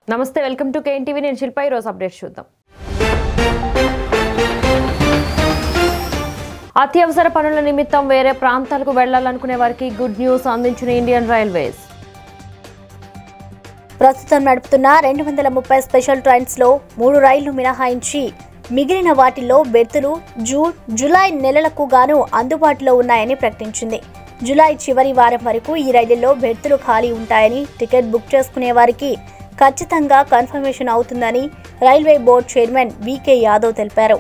నమస్తే welcome to KN TV నేను శిల్ప ఈరోజు అప్డేట్స్ చూద్దాం అత్యవసర పనుల నిమిత్తం వేరే ప్రాంతాలకు వెళ్లాలనుకునే వారికి గుడ్ న్యూస్ అందించిన ఇండియన్ రైల్వేస్ ప్రస్తుతం నడుపుతున్న రెండు వందల ముప్పై స్పెషల్ ట్రైన్స్ లో మూడు రైళ్లు మినహాయించి మిగిలిన వాటిల్లో బెర్తులు జూన్ జూలై నెలలకు గాను అందుబాటులో ఉన్నాయని ప్రకటించింది జూలై చివరి వారం వరకు ఈ రైళ్లలో బెర్తులు ఖాళీ ఉంటాయని టికెట్ బుక్ చేసుకునే వారికి ఖచ్చితంగా కన్ఫర్మేషన్ అవుతుందని railway board chairman V K Yadav తెలిపారు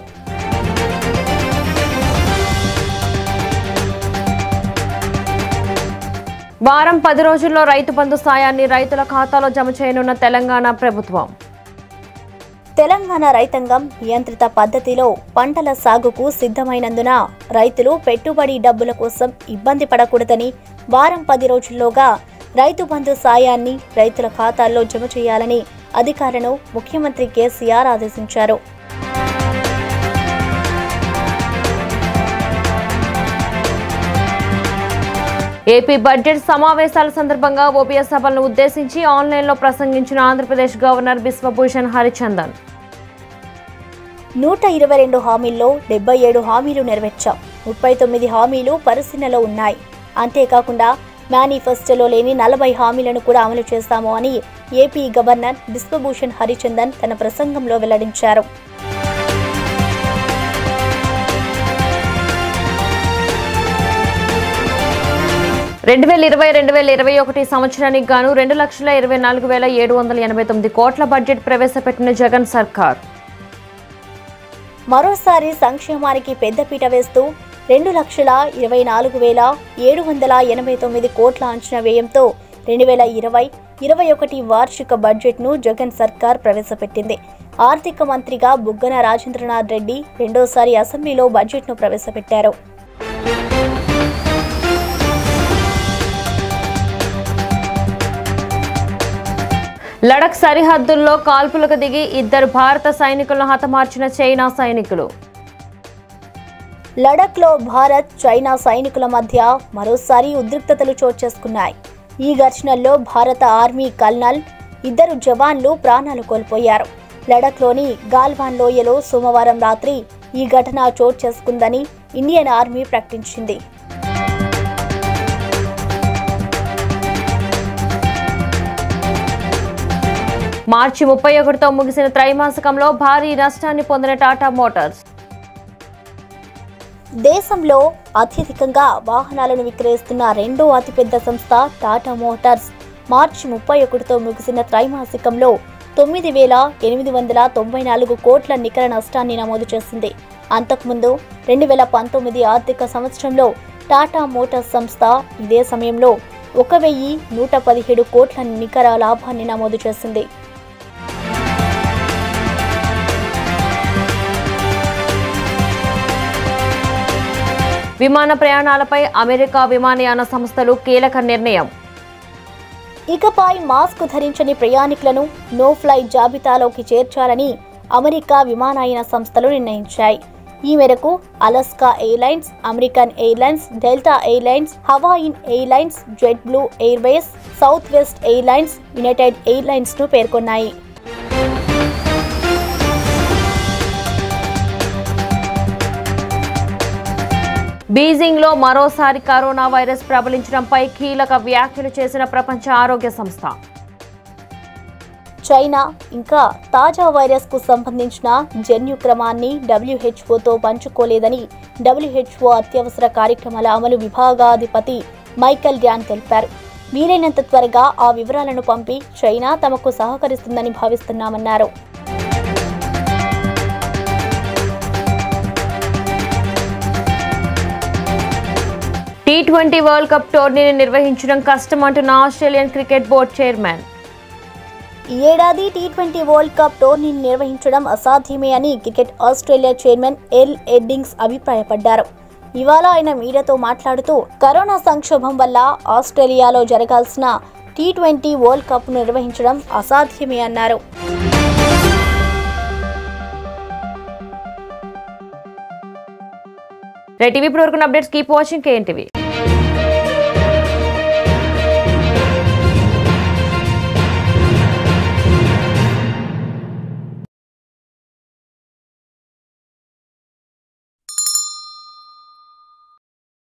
వారం పది రోజుల్లో రైతు బంధు సాయాన్ని రైతుల ఖాతాలో జమ చేయనున్న తెలంగాణ ప్రభుత్వం తెలంగాణ రైతాంగం నియంత్రిత పద్ధతిలో పంటల సాగుకు సిద్ధమైనందున రైతులు పెట్టుబడి డబ్బుల కోసం ఇబ్బంది పడకూడదని వారం పది రోజుల్లోగా రైతు బంధు సాయాన్ని రైతుల ఖాతాల్లో జమ చేయాలని అధికారులను ముఖ్యమంత్రి కేసీఆర్ ఆదేశించారు ఏపీ బడ్జెట్ సమావేశాల సందర్భంగా ఓపీఎస్ సభలను ఉద్దేశించి ఆన్లైన్లో ప్రసంగించిన ఆంధ్రప్రదేశ్ గవర్నర్ బిశ్వభూషణ్ హరిచందన్ నూట ఇరవై రెండు హామీల్లో డెబ్బై ఏడు హామీలు నెరవేర్చాం ముప్పై తొమ్మిది హామీలు పరిశీలనలో ఉన్నాయి అంతేకాకుండా మేనిఫెస్టోలో లేని నలభై హామీలను కూడా అమలు చేస్తాము అని ఏపీ గవర్నర్ బిశ్వభూషణ్ హరిచందన్ తన ప్రసంగంలో వెల్లడించారు రెండు వేల ఇరవై రెండు వేల ఇరవై ఒకటి సంవత్సరానికి గాను రెండు లక్షల ఇరవై నాలుగు వేల ఏడు వందల ఎనభై తొమ్మిది కోట్ల బడ్జెట్ ప్రవేశపెట్టిన జగన్ సర్కార్ మరోసారి సంక్షేమానికి పెద్దపీట వేస్తూ రెండు లక్షల ఇరవై నాలుగు వేల ఏడు వందల ఎనభై తొమ్మిది కోట్ల అంచనా వ్యయంతో రెండు వేల ఇరవై ఇరవై ఒకటి వార్షిక బడ్జెట్ను జగన్ సర్కార్ ప్రవేశపెట్టింది ఆర్థిక మంత్రిగా బుగ్గన రాజేంద్రనాథ్ రెడ్డి రెండోసారి అసెంబ్లీలో బడ్జెట్ను ప్రవేశపెట్టారు లడక్ సరిహద్దుల్లో కాల్పులకు దిగి ఇద్దరు భారత సైనికులను హతమార్చిన చైనా సైనికులు లడఖ్లో భారత్ చైనా సైనికుల మధ్య మరోసారి ఉద్రిక్తతలు చోటు చేసుకున్నాయి ఈ ఘర్షణల్లో భారత ఆర్మీ కల్నల్ ఇద్దరు జవాన్లు ప్రాణాలు కోల్పోయారు లడఖ్లోని గాల్వాన్ లోయలో సోమవారం రాత్రి ఈ ఘటన చోటు చేసుకుందని ఇండియన్ ఆర్మీ ప్రకటించింది మార్చి ముప్పై ఒకటితో ముగిసిన త్రైమాసికంలో భారీ నష్టాన్ని పొందిన టాటా మోటార్స్ దేశంలో అత్యధికంగా వాహనాలను విక్రయిస్తున్న రెండో అతిపెద్ద సంస్థ టాటా మోటార్స్ మార్చి ముప్పై ఒకటితో ముగిసిన త్రైమాసికంలో తొమ్మిది వేల ఎనిమిది వందల తొంభై నాలుగు కోట్ల నికర నష్టాన్ని నమోదు చేసింది అంతకుముందు రెండు వేల పంతొమ్మిది ఆర్థిక సంవత్సరంలో టాటా మోటార్స్ సంస్థ ఇదే సమయంలో ఒక వెయ్యి నూట పదిహేడు కోట్ల నికర లాభాన్ని నమోదు చేసింది విమాన ప్రయాణాలపై అమెరికా విమానయాన సంస్థలు కీలక నిర్ణయం ఇకపై మాస్క్ ధరించని ప్రయాణికులను నో ఫ్లై జాబితాలోకి చేర్చాలని అమెరికా విమానయాన సంస్థలు నిర్ణయించాయి ఈ మేరకు Alaska Airlines American Airlines Delta Airlines Hawaiian Airlines JetBlue Airways Southwest Airlines United Airlines ను పేర్కొన్నాయి బీజింగ్ లో మరోసారి కరోనా వైరస్ ప్రబలించడంపై కీలక వ్యాఖ్యలు చేసిన ప్రపంచ ఆరోగ్య సంస్థ చైనా ఇంకా తాజా వైరస్ కు సంబంధించిన జన్యు క్రమాన్ని డబ్ల్యూహెచ్ఓతో పంచుకోలేదని డబ్ల్యూహెచ్ఓ అత్యవసర కార్యక్రమాల అమలు విభాగాధిపతి మైకల్ డ్యాన్ తెలిపారు వీలైనంత త్వరగా ఆ వివరాలను పంపి చైనా తమకు సహకరిస్తుందని భావిస్తున్నామన్నారు టీ ట్వంటీ వరల్డ్ కప్ టోర్నీని నిర్వహించడం కష్టం అంటున్న ఆస్ట్రేలియన్ క్రికెట్ బోర్డు చైర్మన్ ఈ ఏడాది టీ ట్వంటీ వరల్డ్ కప్ టోర్నీని నిర్వహించడం అసాధ్యమే అని Cricket Australia chairman L Eddings అభిప్రాయపడ్డారు ఇవాళ ఆయన మీడియాతో మాట్లాడుతూ కరోనా సంక్షోభం వల్ల ఆస్ట్రేలియాలో జరగాల్సిన టీ ట్వంటీ వరల్డ్ కప్ నిర్వహించడం అసాధ్యమే అన్నారు రైట్ ఇవి ఇప్పుడు వరకు అప్డేట్స్ కీప్ వాచింగ్ కేఎన్టీవీ